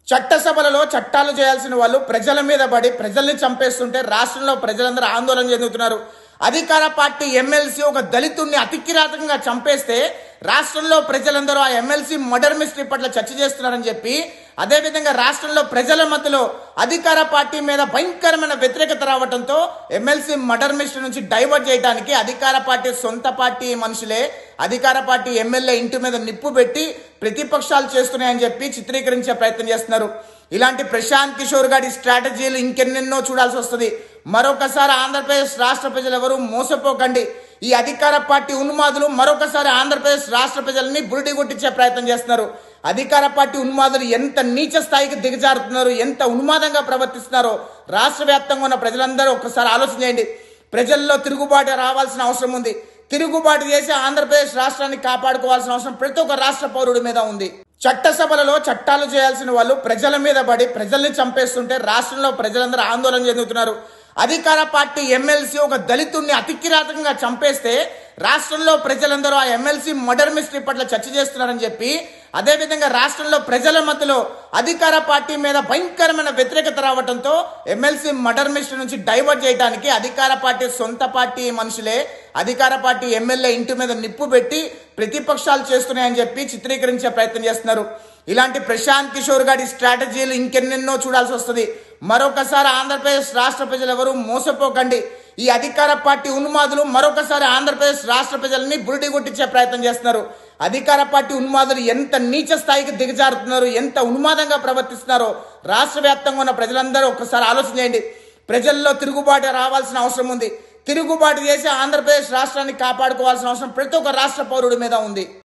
చట్టసభలలో చట్టాలు చేయాల్సిన వాళ్ళు ప్రజల మీద పడి ప్రజల్ని చంపేస్తుంటే రాష్ట్రంలో ప్రజలందరూ ఆందోళన చెందుతున్నారు అధికార పార్టీ ఎమ్మెల్సీ ఒక దళితుడిని అతికిరాతకంగా చంపేస్తే రాష్ట్రంలో ప్రజలందరూ ఆ ఎమ్మెల్సీ మర్డర్ మిస్టరీ పట్ల చర్చ చేస్తున్నారని చెప్పి అదేవిధంగా రాష్ట్రంలో ప్రజల మధ్యలో అధికార పార్టీ మీద భయంకరమైన వ్యతిరేకత రావడంతో ఎమ్మెల్సీ మర్డర్ మిస్టరీ నుంచి డైవర్ట్ చేయడానికి అధికార పార్టీ సొంత పార్టీ మనుషులే అధికార పార్టీ ఎమ్మెల్యే ఇంటి మీద నిప్పు పెట్టి ప్రతిపక్షాలు చేస్తున్నాయని చెప్పి చిత్రీకరించే ప్రయత్నం చేస్తున్నారు ఇలాంటి ప్రశాంత్ కిషోర్ గారి స్ట్రాటజీలు ఇంకెన్నెన్నో చూడాల్సి వస్తుంది మరొకసారి ఆంధ్రప్రదేశ్ రాష్ట్ర ప్రజలు ఎవరు మోసపోకండి ఈ అధికార పార్టీ ఉన్మాదులు మరొకసారి ఆంధ్రప్రదేశ్ రాష్ట్ర ప్రజలని బురిడి కొట్టించే ప్రయత్నం చేస్తున్నారు అధికార పార్టీ ఉన్మాదులు ఎంత నీచ స్థాయికి దిగజారుతున్నారు ఎంత ఉన్మాదంగా ప్రవర్తిస్తున్నారో రాష్ట్ర వ్యాప్తంగా ఉన్న ప్రజలందరూ ఒక్కసారి ఆలోచన చేయండి ప్రజల్లో తిరుగుబాటు రావాల్సిన అవసరం ఉంది తిరుగుబాటు చేసి ఆంధ్రప్రదేశ్ రాష్ట్రాన్ని కాపాడుకోవాల్సిన అవసరం ప్రతి ఒక్క రాష్ట్ర పౌరుడి మీద ఉంది చట్టసభలలో చట్టాలు చేయాల్సిన వాళ్ళు ప్రజల మీద పడి ప్రజల్ని చంపేస్తుంటే రాష్ట్రంలో ప్రజలందరూ ఆందోళన చెందుతున్నారు అధికార పార్టీ ఎమ్మెల్సీ ఒక దళితుడిని అతికిరాతకంగా చంపేస్తే రాష్ట్రంలో ప్రజలందరూ ఆ ఎమ్మెల్సీ మర్డర్ మిస్టరీ పట్ల చర్చ చేస్తున్నారని చెప్పి అదేవిధంగా రాష్ట్రంలో ప్రజల మధ్యలో అధికార పార్టీ మీద భయంకరమైన వ్యతిరేకత రావడంతో ఎమ్మెల్సీ మర్డర్ మిస్టరీ నుంచి డైవర్ట్ చేయడానికి అధికార పార్టీ సొంత పార్టీ మనుషులే అధికార పార్టీ ఎమ్మెల్యే ఇంటి మీద నిప్పు పెట్టి ప్రతిపక్షాలు చేస్తున్నాయని చెప్పి చిత్రీకరించే ప్రయత్నం చేస్తున్నారు ఇలాంటి ప్రశాంత్ కిషోర్ గారి స్ట్రాటజీలు ఇంకెన్నెన్నో చూడాల్సి వస్తుంది మరొకసారి ఆంధ్రప్రదేశ్ రాష్ట్ర ప్రజలు ఎవరు మోసపోకండి ఈ అధికార పార్టీ ఉన్మాదులు మరొకసారి ఆంధ్రప్రదేశ్ రాష్ట్ర ప్రజలని బురిడి కొట్టించే ప్రయత్నం చేస్తున్నారు అధికార పార్టీ ఉన్మాదులు ఎంత నీచ స్థాయికి దిగజారుతున్నారు ఎంత ఉన్మాదంగా ప్రవర్తిస్తున్నారో రాష్ట్ర వ్యాప్తంగా ఉన్న ప్రజలందరూ ఒక్కసారి ఆలోచన చేయండి ప్రజల్లో తిరుగుబాటు రావాల్సిన అవసరం ఉంది తిరుగుబాటు చేసి ఆంధ్రప్రదేశ్ రాష్ట్రాన్ని కాపాడుకోవాల్సిన అవసరం ప్రతి ఒక్క రాష్ట్ర పౌరుడి మీద ఉంది